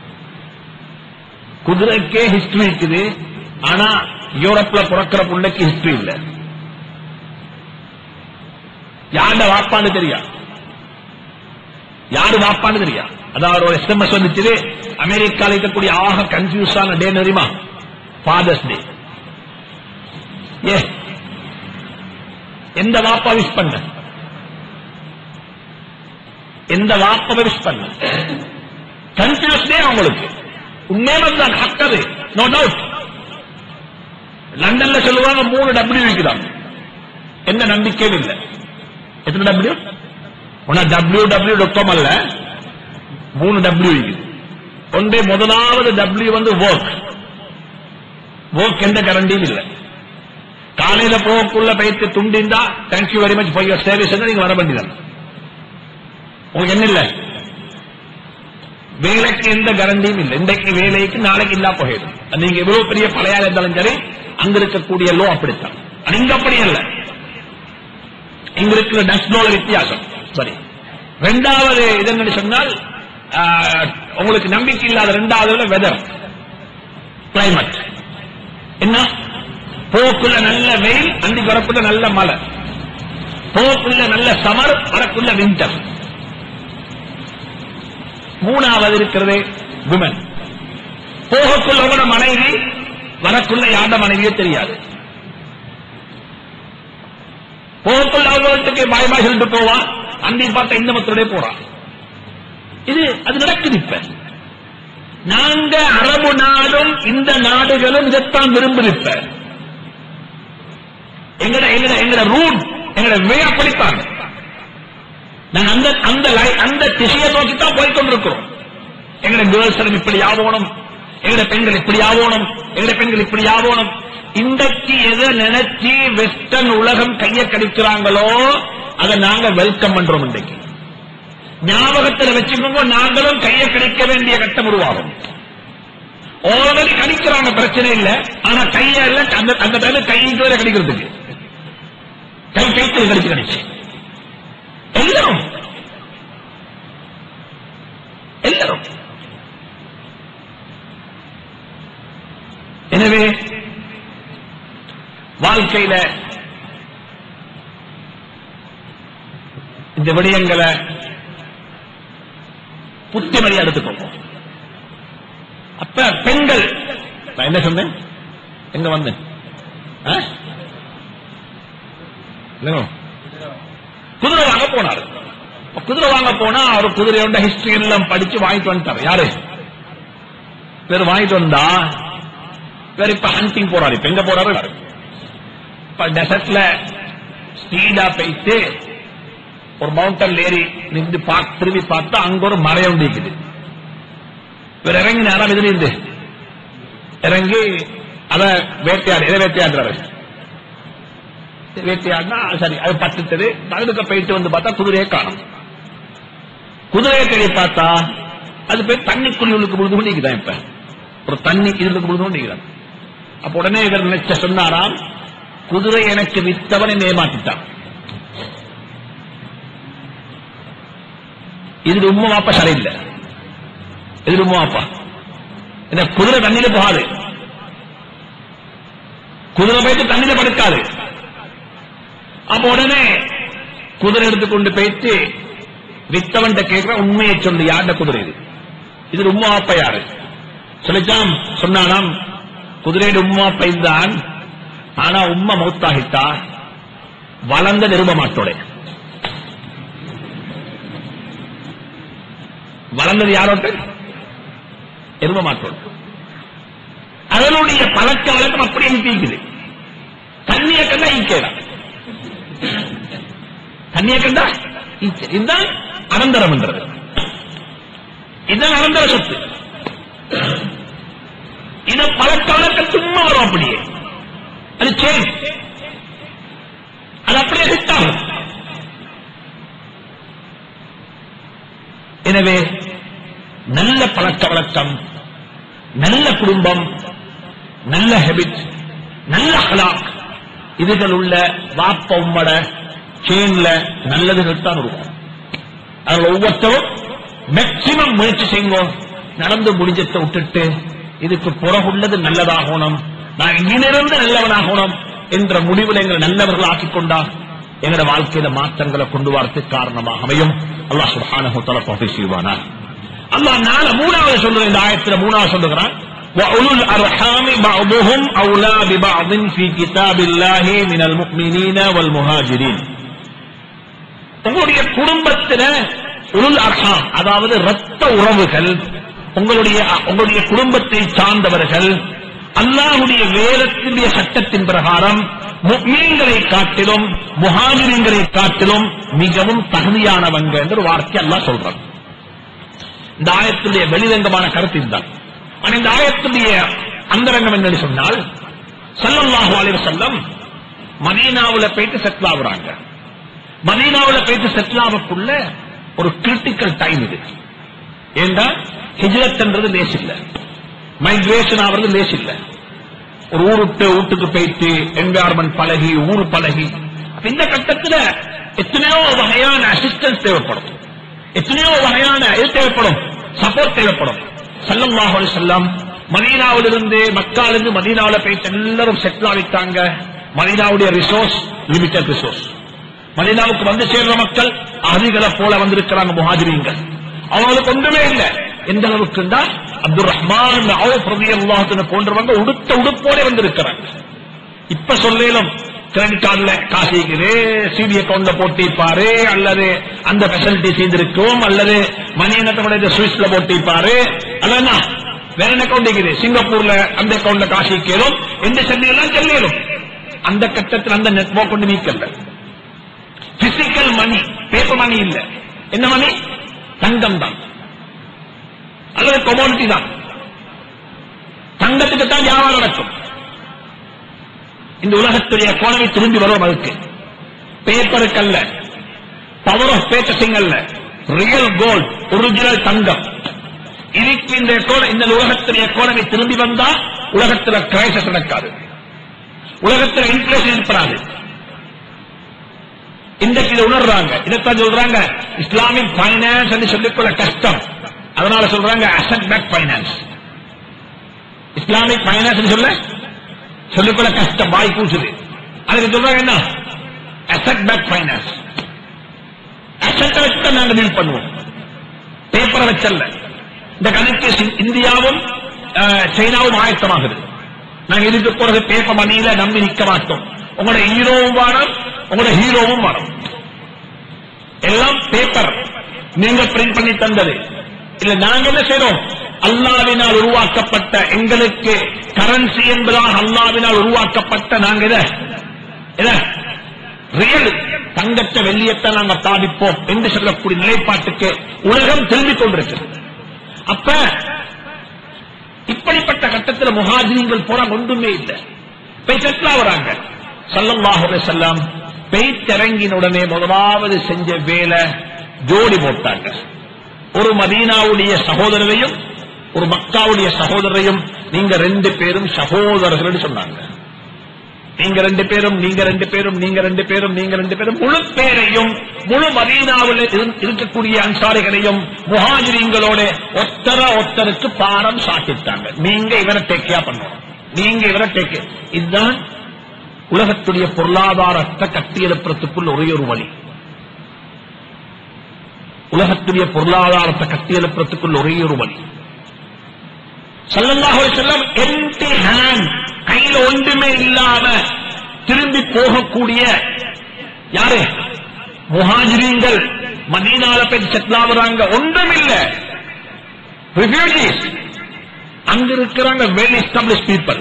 குதிரைக்கே ஹிஸ்டரி இருக்குது ஆனா யூரோப்ல பிறக்கிற புள்ளைக்கு ஹிஸ்டரி இல்ல யார வாப்பான்னு தெரியா யாரு வாப்பான்னு தெரியா அதாவது ஒரு எஸ்எம்எஸ் வந்துச்சு அமெரிக்கால இருக்கக்கூடிய ஆக கன்ஃபியூஸ் ஆன டே தெரியுமா ஃபாதர்ஸ் டே ஏ எந்த வாப்பா விஷ் பண்ண எந்த வாப்பா விஷ் பண்ண கன்ஃபியூஸ் டே அவங்களுக்கு உண்மையில தான் ஹக்கது நோ டவுட் லண்டன்ல சொல்லுவாங்க மூணு டபிள்யூ இருக்குதான் எந்த நம்பிக்கையும் இல்லை எத்தனை டபிள்யூ ஒன்னா டபிள்யூ டபிள்யூ டாட் காம் அல்ல மூணு டபிள்யூ இருக்குது ஒன்றே முதலாவது டபிள்யூ வந்து ஒர்க் ஒர்க் எந்த கரண்டியும் இல்லை காலையில போகக்குள்ள பயிற்சி துண்டிந்தா thank you very much for your service நீங்க வர வேண்டியதான் உங்களுக்கு என்ன இல்லை வேலைக்கு எந்த கரண்டியும் இல்லை இன்றைக்கு வேலைக்கு நாளைக்கு இல்லா போயிடும் அது நீங்க எவ்வளவு பெரிய பழையாள இருந்தாலும் சரி அங்க இருக்கக்கூடிய லோ அப்படித்தான் அது இங்க அப்படி அல்ல இங்க இருக்கிற டஸ்ட்லோட வித்தியாசம் சரி ரெண்டாவது இது என்னன்னு சொன்னால் ஆஹ், உங்களுக்கு நம்பிக்கை இல்லாத ரெண்டாவது வெதர் கிளைமேட் என்ன போக்குள்ள நல்ல வெயில் அன்னைக்கு வரக்குள்ள நல்ல மழை போக்குள்ள நல்ல சமர் வரக்குள்ள விண்டர் மூணாவது இருக்கிறது விமன் போகக்குள்ள உங்களோட மனைவி வரக்குள்ள யாண்ட மனைவியோ தெரியாது போகக்குள்ள அவங்க வீட்டுக்கு பாய் பாய் சொல்லிட்டு போவான் அன்னைக்கு பார்த்தா இந்த மத்தோட போறான் இது அது நடக்குது இப்ப நாங்க அரபு நாடும் இந்த நாடுகளும் இதைத்தான் விரும்புது இப்ப எங்கட எங்கட எங்கட ரூட் எங்கட வே அப்படித்தான் நாங்க அந்த அந்த லை- அந்த திசையை நோக்கி தான் போய் கொண்டிருக்கிறோம் எங்கட கேர்ள்ஸ் இப்படி ஆகணும் எங்கட பெண்கள் இப்படி ஆகணும் எங்கட பெண்கள் இப்படி ஆகணும் இன்றைக்கு எதை நினைச்சு வெஸ்டர்ன் உலகம் கையை கடிக்கிறாங்களோ அதை நாங்க வெல்கம் பண்றோம் இன்றைக்கு ஞாபகத்தில் வச்சுக்கோங்க நாங்களும் கையை கடிக்க வேண்டிய கட்டம் உருவாகும் ஆல்ரெடி கடிக்கிறாங்க பிரச்சனை இல்ல ஆனா கைய இல்ல அந்த அந்த டைம் கைக்கு வேற கடிக்கிறதுக்கு கை கைத்தில் கடிச்சு கடிச்சு எல்லாரும் எல்லாரும் எனவே வாழ்க்கையில இந்த விடயங்களை புத்திமதியா எடுத்துக்கோங்க அப்ப பெண்கள் நான் என்ன சொன்னேன் எங்க வந்தேன் ஆ? இல்லைங்க. குதிரை வாங்க போனாரு அப்ப குதிரை வாங்க போனா அவர் குதிரையோட ஹிஸ்டரி எல்லாம் படிச்சு வாங்கிட்டு வந்துட்டாரு யாரு பேர் வாங்கிட்டு வந்தா பேர் இப்ப ஹண்டிங் போறாரு இப்ப எங்க போறாரு இப்ப டெசர்ட்ல ஸ்பீடா போயிட்டு ஒரு மவுண்டன் ஏறி நின்று பார்த்து திரும்பி பார்த்தா அங்க ஒரு மரம் இருக்குது இவர் இறங்கி நேரம் இதுல இருந்து இறங்கி அத வேட்டையாடு எதை வேட்டையாடுறாரு வேட்டையாடினா சரி அது பத்துத்தது தகுதுக்க போயிட்டு வந்து பார்த்தா குதிரையை காணும் குதிரையை தேடி பார்த்தா அது பேர் தண்ணி குழிவுக்கு முழுது கொண்டிருக்குதான் இப்ப ஒரு தண்ணி இதுக்கு முழுது கொண்டிருக்கிறான் அப்ப உடனே இவர் நினைச்ச சொன்னாராம் குதிரை எனக்கு வித்தவன் என்னை ஏமாத்திட்டான் இது உண்மை வாப்பா சரியில்லை இது உண்மை வாப்பா இந்த குதிரை தண்ணியில போகாது குதிரை போயிட்டு தண்ணியில படுக்காது அப்ப உடனே குதிரை எடுத்துக்கொண்டு போயிட்டு வித்தவன் கேட்கிற உண்மையை சொல்லு யார்ட குதிரை இது இது உம்மா அப்பா யாரு சொல்லிச்சாம் சொன்னானாம் குதிரையோட உம்மா அப்பா இதுதான் ஆனா உம்மா மௌத்தாகிட்டா வளர்ந்த நிருப மாட்டோட வளர்ந்தது யாரோட்டு எரும மாட்டோட அதனுடைய பழக்க வழக்கம் அப்படியே தீக்குது தண்ணியை கண்டா ஈக்கலாம் தண்ணியை கண்டா ஈச்ச இதுதான் அனந்தரம் என்றது இதுதான் அனந்தர சொத்து இத பழக்க வழக்கம் சும்மா வரும் அப்படியே அது சேஞ்ச் அது அப்படியே ஹிட் ஆகும் எனவே நல்ல பழக்க வழக்கம் நல்ல குடும்பம் நல்ல ஹெபிட் நல்ல ஹலாக் இதுகள் உள்ள வாப்ப உம்மட செயின்ல நல்லதுகள் தான் இருக்கும் அதில் ஒவ்வொருத்தரும் மேக்சிமம் முயற்சி செய்யுங்க நடந்து முடிஞ்சத்தை விட்டுட்டு இதுக்கு புறகுள்ளது நல்லதாகணும் நான் இங்கிலிருந்து நல்லவனாகணும் என்ற முடிவில் எங்களை நல்லவர்கள் ஆக்கிக் கொண்டா எங்களோட வாழ்க்கையில மாற்றங்களை கொண்டு வரதுக்கு காரணமாக அமையும் அல்லாஹ் சுப்ஹானஹு தஆலா தௌஃபீக் செய்வானா அல்லாஹ் நால மூணாவது சொல்ற இந்த ஆயத்துல மூணாவது சொல்லுகிறான் وَأُولُو الْأَرْحَامِ بَعْضُهُمْ أَوْلَى بِبَعْضٍ فِي كِتَابِ اللَّهِ مِنَ الْمُؤْمِنِينَ وَالْمُهَاجِرِينَ உங்களுடைய குடும்பத்தில உருள் அர்ஹாம் அதாவது இரத்த உறவுகள் உங்களுடைய உங்களுடைய குடும்பத்தை சார்ந்தவர்கள் அல்லாஹுடைய வேதத்தினுடைய சட்டத்தின் பிரகாரம் முக்மீன்களை காட்டிலும் முஹாஜிரின்களை காட்டிலும் மிகவும் தகுதியானவங்க என்ற ஒரு வார்த்தை அல்லாஹ் சொல்றான் இந்த ஆயத்துடைய வெளிரங்கமான கருத்து இதுதான் ஆனா இந்த ஆயத்துடைய அந்தரங்கம் என்னன்னு சொன்னால் ஸல்லல்லாஹு அலைஹி வஸல்லம் மதீனாவுல போயிட்டு செட்டில் ஆகுறாங்க மதீனாவுல போயிட்டு செட்டில் ஆகக்குள்ள ஒரு கிரிட்டிக்கல் டைம் இது ஏண்டா ஹிஜ்ரத்ன்றது லேஸ் இல்ல மைக்ரேஷன் ஆகிறது லேஸ் இல்ல ஒரு ஊர் விட்டு வீட்டுக்கு போயிட்டு என்வாரன்மெண்ட் பழகி ஊர் பழகி அப்ப இந்த கட்டத்துல எத்தனையோ வகையான அசிஸ்டன்ஸ் தேவைப்படும் எத்தனையோ வகையான இது தேவைப்படும் சப்போர்ட் தேவைப்படும் ஸல்லல்லாஹு அலைஹி வஸல்லம் மதீனாவிலிருந்து மக்காலிருந்து மதீனாவுல போயிட்டு எல்லாரும் செட்டில் ஆகிட்டாங்க மதீனாவுடைய ரிசோர்ஸ் லிமிட்டட் ரிசோர்ஸ் மதீனாவுக்கு வந்து சேர்ற மக்கள் அதிகளை போல வந்திருக்கிறாங்க முஹாஜிரீன்கள் அவங்களுக்கு ஒன்றுமே இல்லை எந்த அளவுக்குண்டா அப்துல் ரஹ்மான் அவுஃப் ரலியல்லாஹு அன்ஹு போன்றவங்க உடுத்த உடுப்போட வந்திருக்கிறாங்க இப்ப சொல்லேலும் கிரெடிட் கார்டுல காசு இருக்குது சிடி அக்கௌண்ட்ல போட்டிருப்பாரு அல்லது அந்த ஃபெசிலிட்டி செய்திருக்கும் அல்லது மணி எண்ணத்தை சுவிஸ்ல போட்டிருப்பாரு அல்ல வேற என்ன அக்கௌண்ட் இருக்குது சிங்கப்பூர்ல அந்த அக்கௌண்ட்ல காசு கேளும் எந்த சென்னையெல்லாம் செல்லும் அந்த கட்டத்தில் அந்த நெட்வொர்க் கொண்டு நீக்கல்ல பிசிக்கல் மணி பேப்பர் மணி இல்ல என்ன மணி தங்கம் தான் அல்லது கொமோடிட்டி தான் தங்கத்துக்கு தான் வியாபாரம் நடக்கும் இந்த உலகத்துடைய எக்கானமி திரும்பி வரும் அதுக்கு பேப்பருக்கு அல்ல பவர் ஆஃப் பேச்சசிங் அல்ல ரியல் கோல்ட் ஒரிஜினல் தங்கம் இதுக்கு இந்த econo- இந்த உலகத்துடைய எக்கானமி திரும்பி வந்தா உலகத்துல கிரைசஸ் நடக்காது உலகத்துல இன்ஃபிளேஷன் ஏற்படாது இன்றைக்கு இதை உணர்றாங்க இதைத்தான் சொல்றாங்க இஸ்லாமிக் பைனான்ஸ் என்று சொல்லிக்கொள்ள கஷ்டம் அதனால சொல்றாங்க asset back finance Islamic finance சொல்ல சொல்லிக்கொள்ள கஷ்டம் வாய் கூசுது அதுக்கு சொல்றாங்க என்ன அசட் பேக் பைனான்ஸ் அசட்டை வச்சு தான் நாங்க டீல் பண்ணுவோம் பேப்பரை வச்சல்ல இந்த கணக்கு இந்தியாவும் அஹ், சைனாவும் ஆயத்தமாகுது நாங்க இதுக்கு போறது பேப்பர் மணியில நம்பி நிக்க மாட்டோம் உங்களோட ஹீரோவும் வாரம் உங்களோட ஹீரோவும் வாரம் எல்லாம் பேப்பர் நீங்க பிரிண்ட் பண்ணி தந்தது இல்ல நாங்க என்ன செய்றோம் அல்லாவினால் உருவாக்கப்பட்ட எங்களுக்கு கரன்சி என்பதாக அல்லாவினால் உருவாக்கப்பட்ட நாங்க இத இத ரியல் தங்கத்தை வெள்ளியத்தை நாங்க பாதிப்போம் என்று சொல்லக்கூடிய நிலைப்பாட்டுக்கு உலகம் திரும்பிக் கொண்டிருக்கிறது அப்ப இப்படிப்பட்ட கட்டத்தில் முஹாஜிரிங்கள் போற ஒன்றுமே இல்லை போய் செட்டில் ஆகுறாங்க சல்லல்லாஹு அலைஹி வஸல்லம் பெய்திறங்கின உடனே முதலாவது செஞ்ச வேலை ஜோடி போட்டாங்க ஒரு மதீனாவுடைய சகோதரரையும் ஒரு மக்காவுடைய சகோதரரையும் நீங்க ரெண்டு பேரும் சகோதரர்கள் சொன்னாங்க நீங்க ரெண்டு பேரும் நீங்க ரெண்டு பேரும் நீங்க ரெண்டு பேரும் நீங்க ரெண்டு பேரும் முழு பேரையும் முழு மதீனாவில் இரு- இருக்கக்கூடிய அன்சாரிகளையும் முஹாஜிரிங்களோட ஒத்தர ஒத்தருக்கு பாடம் சாட்டிட்டாங்க நீங்க இவரை டேக்கியா பண்ணணும் நீங்க இவரை டேக்கு இதுதான் உலகத்துடைய பொருளாதாரத்தை கட்டியெழுப்புறதுக்குள்ள ஒரே ஒரு வழி உலகத்துடைய பொருளாதாரத்தை கட்டியெழுப்புறதுக்குள்ள ஒரே ஒரு வழி ஸல்லல்லாஹு அலைஹி வஸல்லம் எம்டி ஹேண்ட் கையில ஒன்றுமே இல்லாம திரும்பி போகக்கூடிய யாரு முஹாஜிரீன்கள் மதீனால போய் செட்டில் ஆகுறாங்க ஒன்றும் இல்ல ரிஃப்யூஜிஸ் அங்க இருக்கிறாங்க வெல் எஸ்டாப்ளிஷ் பீப்பிள்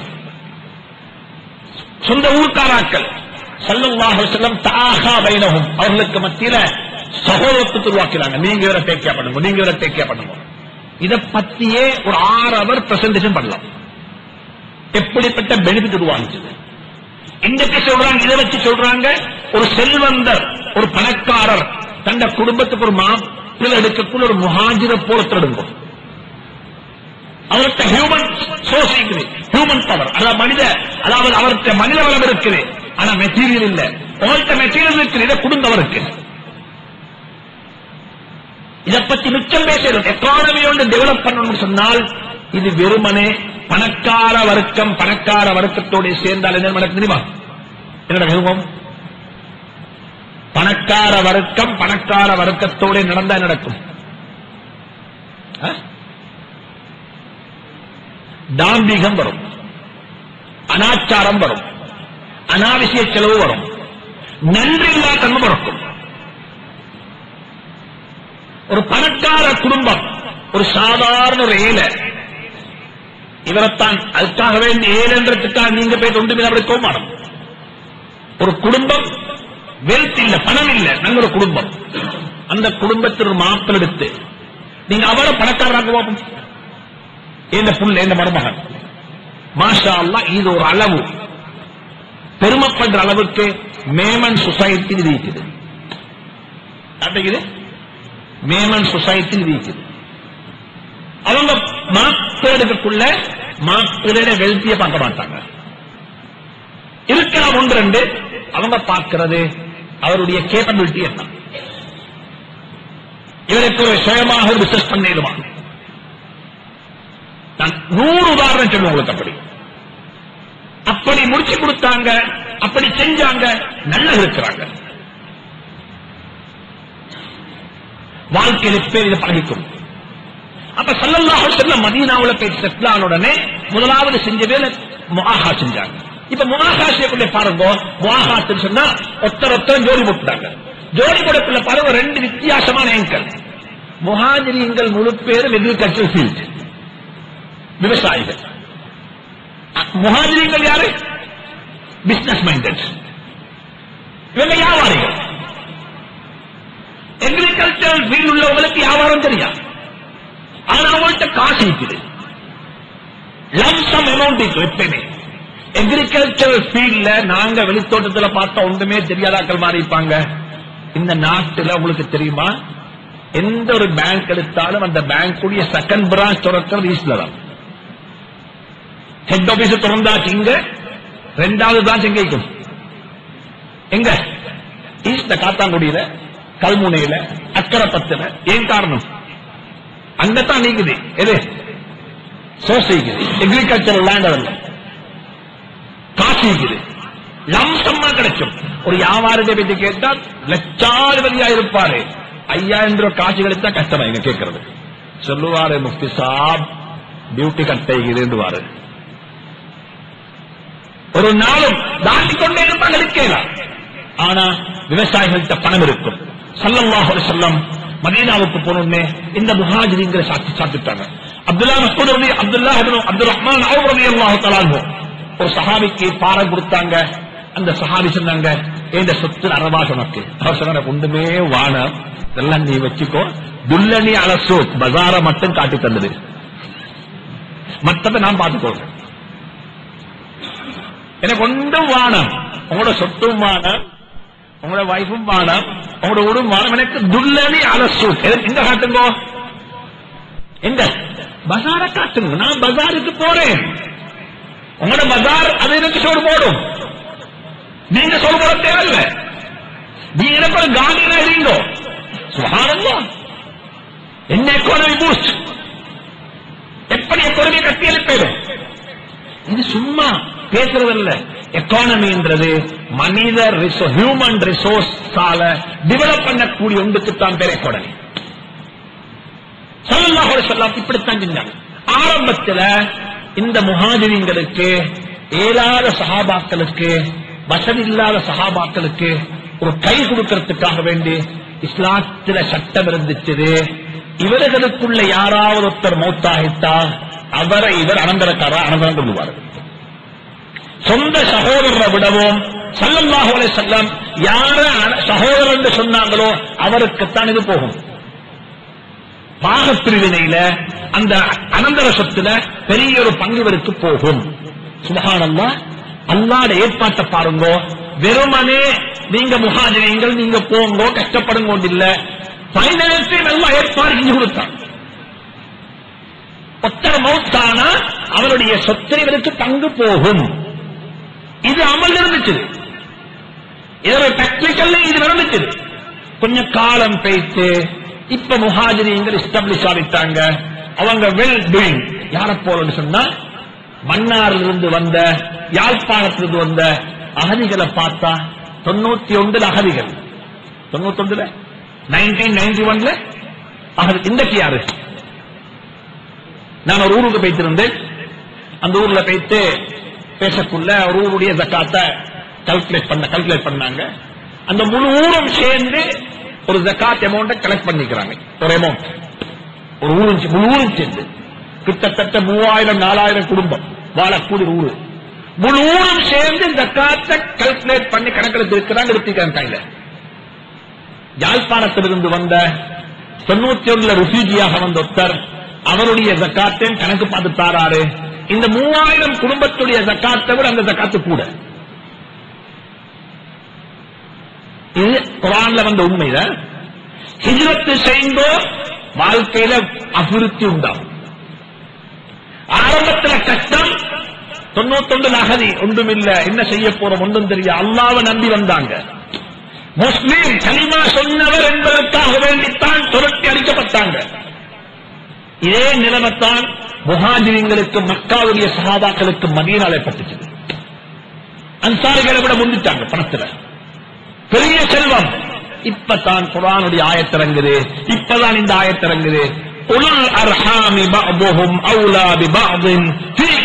சொந்த ஊர்க்காராக்கள் ஸல்லல்லாஹு அலைஹி வஸல்லம் தஆஹா பைனஹும் அவர்களுக்கு மத்தியில சகோதரத்துவத்தை உருவாக்கிறாங்க நீங்க இவரை டேக்கியா பண்ணுங்க நீங்க இவரை டேக்கியா பண்ணுங்க இத பத்தியே ஒரு ஆறு அவர் பிரசன்டேஷன் பண்ணலாம் எப்படிப்பட்ட பெனிஃபிட் உருவாகிச்சது இன்றைக்கு சொல்றாங்க இதை வச்சு சொல்றாங்க ஒரு செல்வந்தர் ஒரு பணக்காரர் தந்த குடும்பத்துக்கு ஒரு மாப்பிள்ளை எடுக்கக்குள்ள ஒரு முஹாஜிர போல திருடுங்க அவர்கிட்ட ஹியூமன் சோர்ஸ் இருக்குது ஹியூமன் பவர் அதாவது மனித அதாவது அவர்கிட்ட மனித வளம் இருக்குது ஆனா மெட்டீரியல் இல்ல உங்கள்கிட்ட மெட்டீரியல் இருக்குது இதை கொடுங்க அவருக்கு இதை பத்தி மிச்சம் பேசணும் எக்கானமி ஒன்று டெவலப் பண்ணணும்னு சொன்னால் இது வெறுமனே பணக்கார வர்க்கம் பணக்கார வர்க்கத்தோட சேர்ந்தால் என்ன நடக்கும் தெரியுமா என்ன நடக்கும் பணக்கார வர்க்கம் பணக்கார வர்க்கத்தோட நடந்தா என்ன நடக்கும் ஆ? தாம்பிகம் வரும் அனாச்சாரம் வரும் அனாவசிய செலவு வரும் நன்றில்லா தன்மை பிறக்கும் ஒரு பணக்கார குடும்பம் ஒரு சாதாரண ஒரு ஏழை இவரைத்தான் அதுக்காக வேண்டி ஏழன்றதுக்காக நீங்க போய் கொண்டு போய் அப்படி கோமாடம் ஒரு குடும்பம் வெல்த் இல்ல பணம் இல்ல நல்ல ஒரு குடும்பம் அந்த குடும்பத்தில் ஒரு மாப்பிள் எடுத்து நீங்க அவளை பணக்காரராக பார்ப்போம் இந்த புள்ள இந்த மருமகன் மாஷா அல்லாஹ் இது ஒரு அளவு பெருமைப்படுற அளவுக்கு மேமன் சொசைட்டி இது இருக்குது அப்படிங்குது மேமன் சொசைட்டி இது இருக்குது அவங்க மாப்பிள்ளைக்குள்ள மாப்பிள்ளைய வெல்த்திய பார்க்க மாட்டாங்க இருக்கலாம் ஒன்று ரெண்டு அவங்க பார்க்கிறது அவருடைய கேப்பபிலிட்டி என்ன இவருக்கு ஒரு சுயமாக ஒரு பிசினஸ் பண்ணிடுவான் நான் நூறு உதாரணம் சொல்லுவேன் உங்களுக்கு அப்படி அப்படி முடிச்சு கொடுத்தாங்க அப்படி செஞ்சாங்க நல்லா இருக்கிறாங்க வாழ்க்கையில பேர் இதை பழகிக்கும் அப்ப சல்லல்லாஹு செல்ல மதீனாவுல போய் செட்டில் ஆன உடனே முதலாவது செஞ்ச வேலை முஆஹா செஞ்சாங்க இப்ப முனாகாசியக்குள்ளே பாருங்க முனாகாத்துன்னு சொன்னா ஒத்தர் ஒத்தர் ஜோடி போட்டுட்டாங்க ஜோடி போடக்குள்ள பாருங்க ரெண்டு வித்தியாசமான ஏங்கல் முஹாஜிரியங்கள் முழு பேரும் எக்ரிகல்ச்சர் ஃபீல்ட் விவசாயிகள் முஹாஜிரியங்கள் யாரு பிசினஸ் மைண்டட் இவங்க வியாபாரிகள் எக்ரிகல்ச்சர் ஃபீல்ட் உள்ளவங்களுக்கு வியாபாரம் தெரியாது ஆனா அவங்கள்ட்ட காசு இருக்குது லம்சம் அமௌண்ட் இருக்கு எப்பயுமே எக்ரிகல்ச்சர் ஃபீல்ட்ல நாங்க வெளித்தோட்டத்துல பார்த்தா ஒன்றுமே தெரியாதாக்கள் மாதிரி இருப்பாங்க இந்த நாட்டுல உங்களுக்கு தெரியுமா எந்த ஒரு பேங்க் எடுத்தாலும் அந்த பேங்க் உடைய செகண்ட் பிரான்ச் திறக்கிறது ஈஸ்ட்ல தான் ஹெட் ஆபீஸ் திறந்தாச்சு இங்க ரெண்டாவது பிரான்ச் எங்க இருக்கும் எங்க ஈஸ்ட்ல காத்தாங்குடியில கல்முனையில அக்கரைப்பத்துல ஏன் காரணம் அங்கத்தான் நீக்குது எது சோசிக்குது எக்ரிகல்ச்சர் லேண்ட் அதில் காசு இருக்குது லம்சமா கிடைக்கும் ஒரு வியாபாரத்தை பத்தி கேட்டா லட்சாதிபதியா இருப்பாரு ஐயாயிரம் ரூபாய் காசு கிடைத்தா கஷ்டமா இங்க கேட்கறது சொல்லுவாரு முஃப்தி சாப் டியூட்டி கட்டைகிறேன்டுவாரு ஒரு நாளும் தாண்டி கொண்டே இருப்பாங்க இருக்கலாம் ஆனா விவசாயிகள்கிட்ட பணம் இருக்கும் சல்லல்லாஹு அலைஹி வஸல்லம் மதீனாவுக்கு போனோடனே இந்த முஹாஜிரிங்கிற சாட்சி சாப்பிட்டாங்க அப்துல்லா மஸ்ஊத் ரலி அப்துல்லா இப்னு அப்துல் ரஹ்மான் அவுஃப் ரலியல்லாஹு தஆலா அன்ஹு ஒரு சஹாபிக்கு பாரம் கொடுத்தாங்க அந்த சஹாபி சொன்னாங்க இந்த சொத்து அரவா உனக்கு அவர் சொன்னாங்க ஒன்றுமே வானம் இதெல்லாம் நீ வச்சுக்கோ துல்லனி அலசோ பஜார மட்டும் காட்டி தந்தது மத்ததை நான் பார்த்துக்கோங்க எனக்கு ஒன்றும் வானம் உங்களோட சொத்தும் வானம் உங்களோட வைஃபும் வானம் உங்களோட உடும் வானம் எனக்கு துல்லனி அலசு எங்க காட்டுங்கோ எங்க பஜார காட்டுங்க நான் பஜாருக்கு போறேன் உங்களோட பஜார் அது எனக்கு சோறு போடும் நீங்க சோறு போட தேவையில்லை நீங்க எனக்கு ஒரு காந்தினா இருந்தோ சுகாரந்தோ என்ன எக்கானமி பூஸ்ட் எப்படி எக்கானமி கட்டி எழுப்பேடும் இது சும்மா பேசுறதல்ல எக்கானமின்றது மனித ஹியூமன் ரிசோர்ஸால டெவலப் பண்ணக்கூடிய ஒன்றுக்குத்தான் பேர் எக்கானமி சல்லாஹோட சொல்லாம் இப்படித்தான் செஞ்சாங்க ஆரம்பத்துல இந்த முஹாஜிரிங்களுக்கு ஏழாத சஹாபாக்களுக்கு வசதி இல்லாத சஹாபாக்களுக்கு ஒரு கை கொடுக்கறதுக்காக வேண்டி இஸ்லாத்துல சட்டம் இருந்துச்சு இவர்களுக்குள்ள யாராவது ஒருத்தர் மௌத்தாகிட்டா அவரை இவர் அனந்தரக்காரா அனந்தரம் கொள்வார் சொந்த சகோதரரை விடவும் சல்லல்லாஹு அலைஹி வஸல்லம் யார அன- சகோதரர் என்று சொன்னாங்களோ அவருக்குத்தான் இது போகும் பாகப்பிரிவினையில அந்த அனந்தர சொத்துல பெரிய ஒரு பங்கு இவருக்கு போகும் சுபஹானல்லா அல்லாட ஏற்பாட்டை பாருங்க வெறுமனே நீங்க முகாஜினீங்கள் நீங்க போங்கோ கஷ்டப்படுங்க இல்ல பைனலுக்கு நல்லா ஏற்பாடு செஞ்சு கொடுத்தான் ஒத்தர மௌத்தானா அவருடைய சொத்து இவருக்கு பங்கு போகும் இது அமல் இருந்துச்சு இதோட டெக்னிக்கல்ல இது நடந்துச்சு கொஞ்சம் காலம் பேய்த்து இப்ப முஹாஜிரிங்கள் எஸ்டாப்ளிஷ் ஆகிட்டாங்க அவங்க வெல் டூயிங் யார போலன்னு சொன்னா மன்னாரில் இருந்து வந்த யாழ்ப்பாணத்திலிருந்து வந்த அகதிகளை பார்த்தா தொண்ணூத்தி ஒன்றுல அகதிகள் தொண்ணூத்தி ஒன்றுல நைன்டீன் நைன்டி ஒன்ல அகதி இன்றைக்கு யாரு நான் ஒரு ஊருக்கு போய்த்திருந்தேன் அந்த ஊர்ல போயிட்டு பேசக்குள்ள ஒரு ஊருடைய ஜக்காத்தை கால்குலேட் பண்ண கால்குலேட் பண்ணாங்க அந்த முழு ஊரும் சேர்ந்து ஒரு ஜக்காத் அமௌண்ட்டை கலெக்ட் பண்ணிக்கிறாங்க ஒரு அமௌண்ட் ஒரு ஊரும் சே- முழு ஊரும் சேர்ந்து கிட்டத்தட்ட மூவாயிரம் நாலாயிரம் குடும்பம் வாழக்கூடிய ஒரு ஊரு முழு ஊரும் சேர்ந்து ஜக்காத்தை கால்குலேட் பண்ணி கணக்கில் இருக்கிறாங்க எடுத்துக்கிறாங்க கையில யாழ்ப்பாணத்திலிருந்து வந்த தொண்ணூத்தி ஒண்ணுல ருஃபியூஜியாக வந்த ஒருத்தர் அவருடைய ஜக்காத்தையும் கணக்கு பார்த்து தாராரு இந்த மூவாயிரம் குடும்பத்துடைய ஜக்காத்தை விட அந்த ஜக்காத்து கூட இது குரான்ல வந்த உண்மைதான் ஹிஜ்ரத்து செய்தோ வாழ்க்கையில அபிவிருத்தி உண்டாகும் ஆரம்பத்துல கஷ்டம் தொண்ணூத்தொண்டு அகதி ஒன்றுமில்ல என்ன செய்ய போறோம் ஒன்றும் தெரியா அல்லாவை நம்பி வந்தாங்க முஸ்லீம் கலிமா சொன்னவர் என்பதற்காக வேண்டித்தான் துரட்டி அடிக்கப்பட்டாங்க இதே நிலைமைத்தான் முஹாஜிரிங்களுக்கு மக்காவுடைய சகாபாக்களுக்கு மதியனால ஏற்பட்டுச்சு அன்சாரிகளை விட முந்திட்டாங்க பணத்துல பெரிய செல்வம் இப்பதான் குரானுடைய ஆயத்திறங்குது இப்பதான் இந்த ஆயத்திறங்குது உலல் அர்ஹாமி பஅதுஹும் அவுலா பிபஅதின் ஃபீ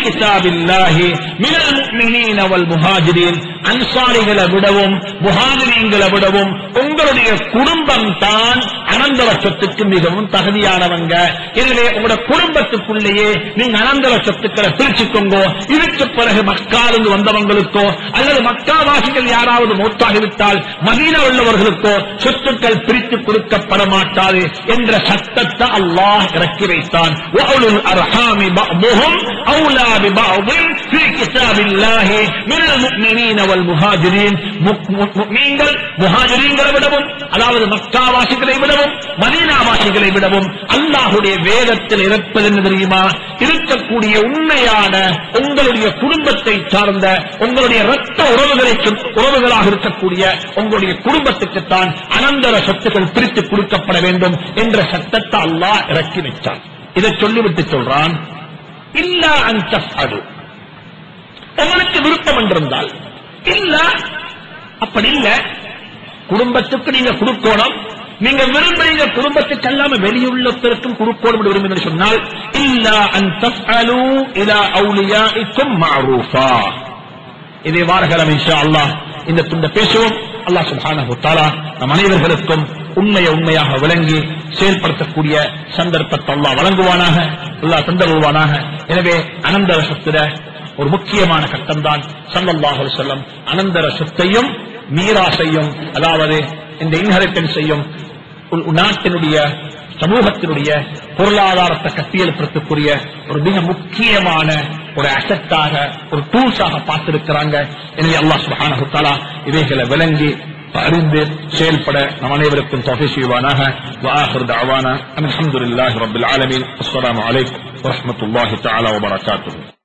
கிதாபில்லாஹி மினல் முஃமினீன வல் முஹாஜிரீன் அன்சாரிகளை விடவும் முஹாஜிரீன்களை விடவும் உங்களுடைய குடும்பம் தான் அனந்தர சொத்துக்கு மிகவும் தகுதியானவங்க எனவே உங்களோட குடும்பத்துக்குள்ளேயே நீங்க அனந்தர சொத்துக்களை பிரிச்சுக்கோங்க இதுக்கு பிறகு மக்காலிருந்து வந்தவங்களுக்கோ அல்லது மக்காவாசிகள் யாராவது மூத்தாகிவிட்டால் மதீன உள்ளவர்களுக்கோ சொத்துக்கள் பிரித்து கொடுக்கப்பட மாட்டாது என்ற சட்டத்தை அல்லாஹ் இறக்கி வைத்தான் وَأُولُو الْأَرْحَامِ بَعْضُهُمْ أَوْلَى بِبَعْضٍ فِي كِتَابِ اللَّهِ مِنَ الْمُؤْمِنِينَ وَالْمُهَاجِرِينَ முக்- முக்- முக்மீன்கள் முஹாஜிரீன்களை விடவும் அதாவது மக்காவாசிகளை விடவும் மதீனாவாசிகளை விடவும் அல்லாஹுடைய வேதத்தில் இருப்பது என்ன தெரியுமா இருக்கக்கூடிய உண்மையான உங்களுடைய குடும்பத்தை சார்ந்த உங்களுடைய ரத்த உறவுகளை சொல்- உறவுகளாக இருக்கக்கூடிய உங்களுடைய குடும்பத்துக்குத்தான் அனந்தர சொத்துக்கள் பிரித்து கொடுக்கப்பட வேண்டும் என்ற சட்டத்தை அல்லாஹ் இறக்கி வைத்தான் இதை சொல்லிவிட்டு சொல்றான் இல்ல அந்த உங்களுக்கு விருப்பம் என்றிருந்தால் இல்ல அப்படி இல்ல குடும்பத்துக்கு நீங்க கொடுக்கணும் நீங்க விரும்புறீங்க குடும்பத்துக்கு அல்லாம வெளியுள்ளத்திற்கும் கொடுக்கணும் என்று விரும்புங்க சொன்னால் இல்ல அந்த இலா அவுலியாஇக்கும் மஅரூஃபா இதே வாரகிழமை இன்ஷா அல்லாஹ் இந்த துண்ட பேசுவோம் அல்லாஹ் சுப்ஹானஹு தஆலா நம் அனைவர்களுக்கும் உண்மையை உண்மையாக விளங்கி செயல்படுத்தக்கூடிய சந்தர்ப்பத்தை அல்லாஹ் வழங்குவானாக அல்லாஹ் தந்தருவானாக எனவே அனந்தர சொத்துல ஒரு முக்கியமான கட்டம் தான் சல்லல்லாஹு அலைஹி வஸல்லம் அனந்தர சொத்தையும் மீராசையும் அதாவது இந்த இன்ஹெரிட்டன்ஸையும் ஒரு நாட்டினுடைய சமூகத்தினுடைய பொருளாதாரத்தை கட்டியெழுப்பதற்குரிய ஒரு மிக முக்கியமான ஒரு அசட்டாக ஒரு டூல்ஸாக பார்த்திருக்கிறாங்க எனவே அல்லாஹ் சுப்ஹானஹு தஆலா இவைகளை விளங்கி அறிந்து செயல்பட நம் அனைவருக்கும் தொகை செய்வானாக وآخر دعوانا أن الحمد لله رب العالمين السلام عليكم ورحمة الله تعالى وبركاته